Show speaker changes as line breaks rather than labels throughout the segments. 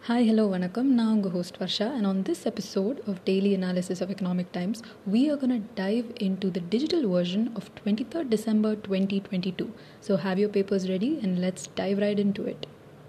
Hi, hello, vanakkam. நான் உங்கள் host Varsha and on this episode of Daily Analysis of Economic Times, we are going to dive into the digital version of 23rd December 2022. So have your papers ready and let's dive right into it.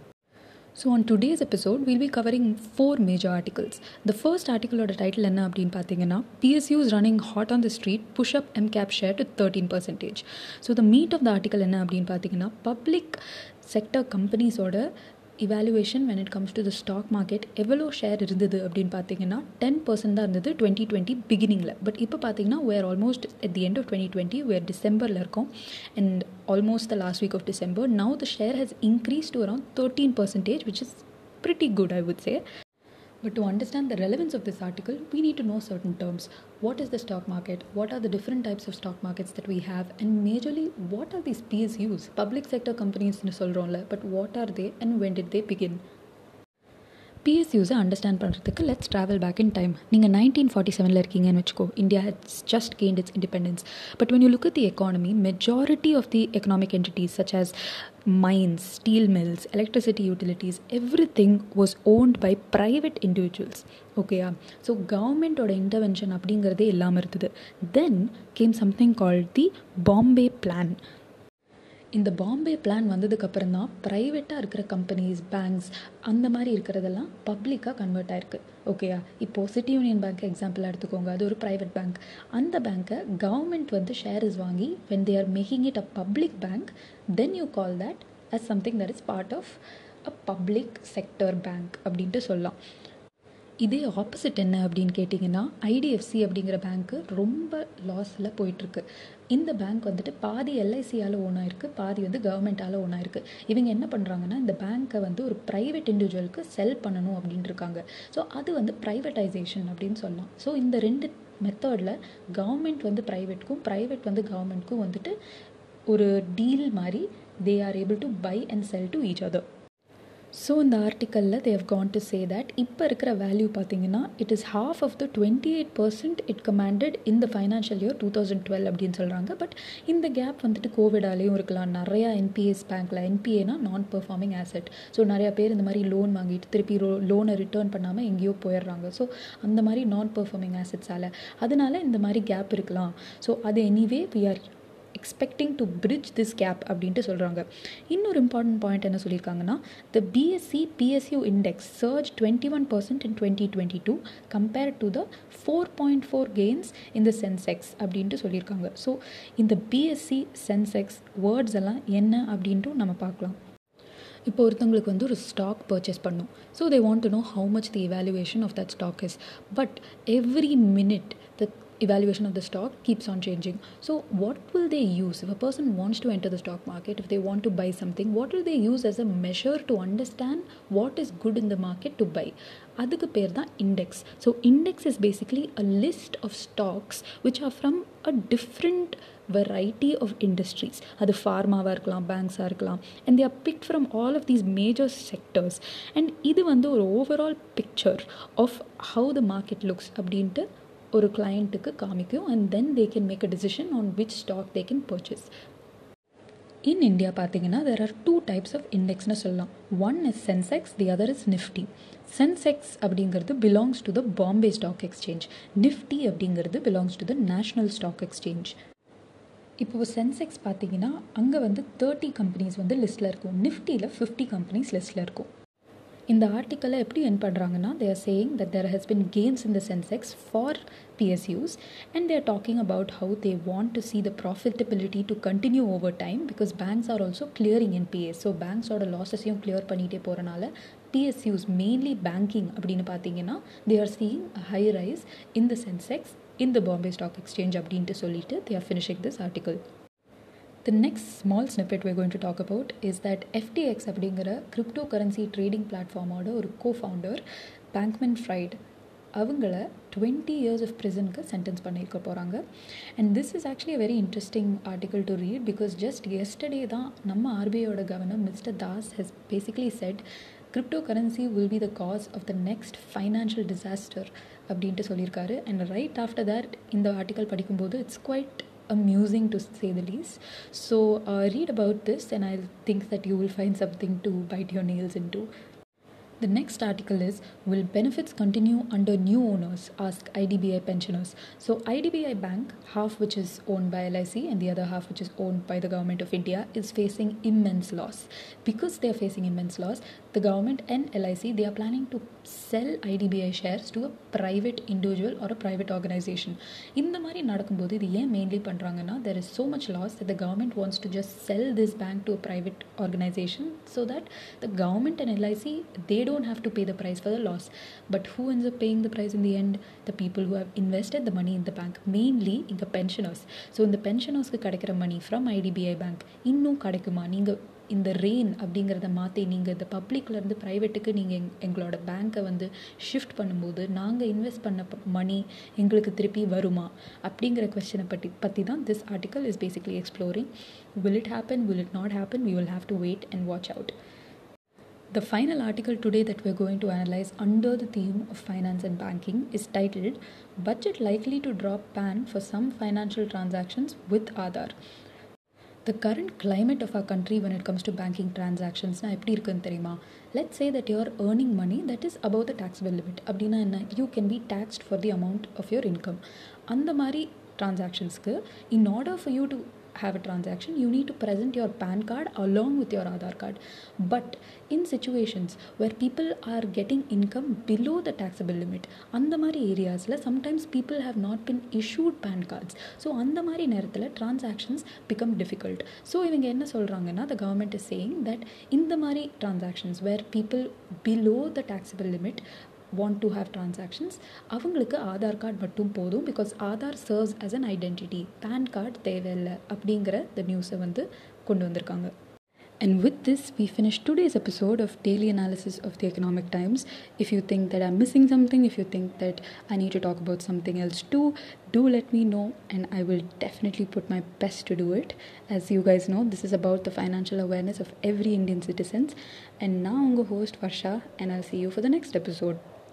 So on today's episode will be covering four major articles the first ஆர்டிகளோட title என்ன அப்படின்னு பார்த்தீங்கன்னா PSUs running hot on the street push up M cap share to thirteen percentage so the meat of the article என்ன அப்படின்னு பார்த்தீங்கன்னா public sector கம்பெனிஸோட evaluation when it comes to the stock market எவ்வளோ share இருந்தது அப்படின்னு பார்த்தீங்கன்னா ten percent தான் இருந்தது டுவெண்ட்டி டுவெண்ட்டி பிகினிங்கில் பட் இப்போ பார்த்தீங்கன்னா we're almost at the end of twenty twenty we're டிசம்பரில் இருக்கோம் and almost the last week of December now the share has increase to around thirteen percentage which is pretty good, I would say. But to understand the relevance of this article, we need to know certain terms. What is the stock market? What are the different types of stock markets that we have? And majorly, what are these PSUs? Public sector companies, but what are they and when did they begin? பிஎஸ்யூஸை understand பண்ணுறதுக்கு let's travel back in time நீங்கள் nineteen forty செவனில் இருக்கீங்கன்னு வச்சுக்கோ India has just gained its independence but when you look at the economy majority of the economic entities such as mines, steel mills, electricity utilities, everything was owned by private individuals. ஓகேயா so கவர்மெண்ட்டோட intervention அப்படிங்கிறதே இல்லாமல் இருந்தது then came something called the Bombay plan இந்த Bombay plan வந்ததுக்கப்புறம் தான் ப்ரைவேட்டாக இருக்கிற கம்பெனிஸ் பேங்க்ஸ் அந்த மாதிரி இருக்கிறதெல்லாம் பப்ளிக்காக கன்வெர்ட் ஆயிருக்கு ஓகேயா இப்போது சிட்டி யூனியன் பேங்க் எக்ஸாம்பிளாக எடுத்துக்கோங்க அது ஒரு ப்ரைவேட் பேங்க் அந்த பேங்க்கை கவர்மெண்ட் வந்து ஷேர்ஸ் வாங்கி when they are making it a public bank then you call that as something that is part of a public sector bank அப்படின்ட்டு சொல்லலாம் இதே ஆப்போசிட் என்ன அப்படின்னு கேட்டிங்கன்னா ஐடிஎஃப்சி அப்படிங்கிற பேங்க்கு ரொம்ப லாஸில் போயிட்டுருக்கு இந்த பேங்க் வந்துட்டு பாதி எல்ஐசியால் ஓன் ஆயிருக்கு பாதி வந்து கவர்மெண்ட்டால் ஓன் ஆயிருக்கு இவங்க என்ன பண்ணுறாங்கன்னா இந்த பேங்க்கை வந்து ஒரு ப்ரைவேட் இண்டிவிஜுவலுக்கு செல் பண்ணணும் அப்படின்ட்டு இருக்காங்க ஸோ அது வந்து ப்ரைவேட்டைசேஷன் அப்படின்னு சொல்லலாம் ஸோ இந்த ரெண்டு மெத்தடில் கவர்மெண்ட் வந்து ப்ரைவேட்க்கும் ப்ரைவேட் வந்து கவர்மெண்ட்க்கும் வந்துட்டு ஒரு டீல் மாதிரி they are able to buy and sell to each other so இந்த ஆர்டிக்கலில் they've gone to say that இப்போ இருக்கிற வேல்யூ பார்த்தீங்கன்னா it is half of the twenty eight percent it commanded இந்த financial year two thousand twelve அப்படின்னு சொல்கிறாங்க but இந்த gap வந்துட்டு கோவிடாலேயும் இருக்கலாம் நிறையா என்பிஎஸ் பேங்க்கில் என்பிஏனா நான் பெர்ஃபார்மிங் ஆசெட் ஸோ நிறையா பேர் இந்த மாதிரி லோன் வாங்கிட்டு திருப்பி ரோ லோனை ரிட்டர்ன் பண்ணாமல் எங்கேயோ போயிடுறாங்க ஸோ அந்த மாதிரி நான் பெர்ஃபார்மிங் ஆசெட்ஸால் அதனால இந்த மாதிரி கேப் இருக்கலாம் ஸோ அது anyway we are expecting to bridge this gap அப்படின்ட்டு சொல்கிறாங்க இன்னொரு இம்பார்ட்டன்ட் பாயிண்ட் என்ன சொல்லியிருக்காங்கன்னா the PSC PSU index surge twenty one percent in twenty twenty two compare to the four point four gains இந்த சென்செக்ஸ் அப்படின்ட்டு சொல்லியிருக்காங்க ஸோ இந்த பிஎஸ்சி சென்செக்ஸ் வேர்ட்ஸ் எல்லாம் என்ன அப்படின்ட்டு நம்ம பார்க்கலாம் இப்போ ஒருத்தவங்களுக்கு வந்து ஒரு ஸ்டாக் பர்ச்சேஸ் பண்ணும் so they want to know how much the evaluation of that stock is but every minute the evaluation of the stock keeps on changing. So, what will they use? If a person wants to enter the stock market, if they want to buy something, what will they use as a measure to understand what is good in the market to buy? அதுக்கு பேர் தான் index so index is basically a list of stocks which are from a different variety of industries அது ஃபார்மாவாக இருக்கலாம் பேங்க்ஸாக இருக்கலாம் and they are picked from all of these major sectors அண்ட் இது வந்து ஒரு overall picture of how the market looks அப்படின்ட்டு ஒரு கிளைண்ட்டுக்கு காமிக்கும் and then they can make a decision on which stock they can purchase in India பார்த்தீங்கன்னா there are two types of இண்டெக்ஸ்னு சொல்லலாம் one is Sensex the other is Nifty Sensex அப்படிங்கிறது belongs to the Bombay stock exchange Nifty அப்படிங்கிறது belongs to the national stock exchange இப்போ சென்செக்ஸ் பார்த்தீங்கன்னா அங்கே வந்து thirty companies வந்து லிஸ்ட்டில் இருக்கும் நிஃப்டியில் ஃபிஃப்டி கம்பெனிஸ் லிஸ்ட்டில் இருக்கும் இந்த ஆர்டிக்கலை எப்படி என் பண்ணுறாங்கன்னா they are saying that there has bin gains in the Sensex for PSUs and they're talking about how they want to see the profitability to continue over time because banks are also clearing in PS so பேங்க்ஸோட லாஸஸையும் clear பண்ணிகிட்டே போகிறனால PSUs mainly banking அப்படின்னு பார்த்தீங்கன்னா they are seeing high rise in the Sensex in the Bombay stock exchange அப்படின்ட்டு சொல்லிட்டு they are finishing this article The next small snippet we're going to talk about is that FTX அப்படிங்கிற crypto currency trading பிளாட்ஃபார்மோட ஒரு co founder Bankman Fried அவங்கள twenty years of ப்ரிசனுக்கு sentence பண்ணியிருக்க போகிறாங்க and this is actually a very interesting article to read because just yesterday தான் நம்ம ஆர்பிஐயோட governor mister Das has basically said crypto currency will be the cause of the next financial disaster அப்படின்ட்டு சொல்லியிருக்காரு and right after that இந்த article படிக்கும்போது it's quite amusing to say the least. So, uh, read about this, and I think that you will find something to bite your nails into. The next article is Will benefits continue under new owners? Ask IDBI pensioners. So, IDBI Bank, half which is owned by LIC and the other half which is owned by the government of India, is facing immense loss. Because they are facing immense loss, the government and LIC they are planning to sell IDBI shares to a private individual or a private organization. இந்த மாதிரி நடக்கும்போது இது ஏன் mainly பண்ணுறாங்கன்னா there is so much loss that the government wants to just sell this bank to a private organization so that the government and LIC they don't have to pay the price for the loss. But who ends up paying the price in the end? The people who have invested the money in the bank, mainly இந்த pensioners. So இந்த பென்ஷனர்ஸ்க்கு கிடைக்கிற money from IDBI bank இன்னும் கிடைக்குமா நீங்கள் இந்த rain அப்படிங்கிறத மாற்றி நீங்கள் இந்த பப்ளிக்லேருந்து ப்ரைவேட்டுக்கு நீங்கள் எங் எங்களோட பேங்க்கை வந்து ஷிஃப்ட் பண்ணும்போது நாங்கள் இன்வெஸ்ட் பண்ண மணி எங்களுக்கு திருப்பி வருமா அப்படிங்கிற கொஸ்டினை பற்றி பற்றி தான் this article is basically exploring will it happen will it not happen we will have to wait and watch out The final article today that we're going to analyze under the theme of finance and banking is titled Budget Likely to Drop PAN for Some Financial Transactions with Aadhaar. The current climate of our country when it comes to banking transactions na எப்படி இருக்குன்னு தெரியுமா let's say that you're earning money that is above the taxable limit அப்படின்னா என்ன you can be taxed for the amount of your income அந்த மாதிரி transactionsக்கு in order for you to have a transaction you need to present your pan card along with your aadhaar card but in situations where people are getting income below the taxable limit அந்த மாதிரி ஏரியாஸில் sometimes people have not bin issued PAN cards so அந்த மாதிரி நேரத்தில் transactions become difficult so இவங்க என்ன சொல்கிறாங்கன்னா the government is saying that இந்த மாதிரி transactions where people below the taxable limit want to have transactions அவங்களுக்கு ஆதார் கார்டு மட்டும் போதும் because Aadhaar serves as an identity PAN card தேவையில்லை அப்படிங்கிற த நியூஸை வந்து கொண்டு வந்திருக்காங்க And with this, we finish today's episode of Daily Analysis of the Economic Times. If you think that I'm missing something, if you think that I need to talk about something else too, do let me know and I will definitely put my best to do it. As you guys know, this is about the financial awareness of every Indian citizens. And now I'm your host Varsha and I'll see you for the next episode.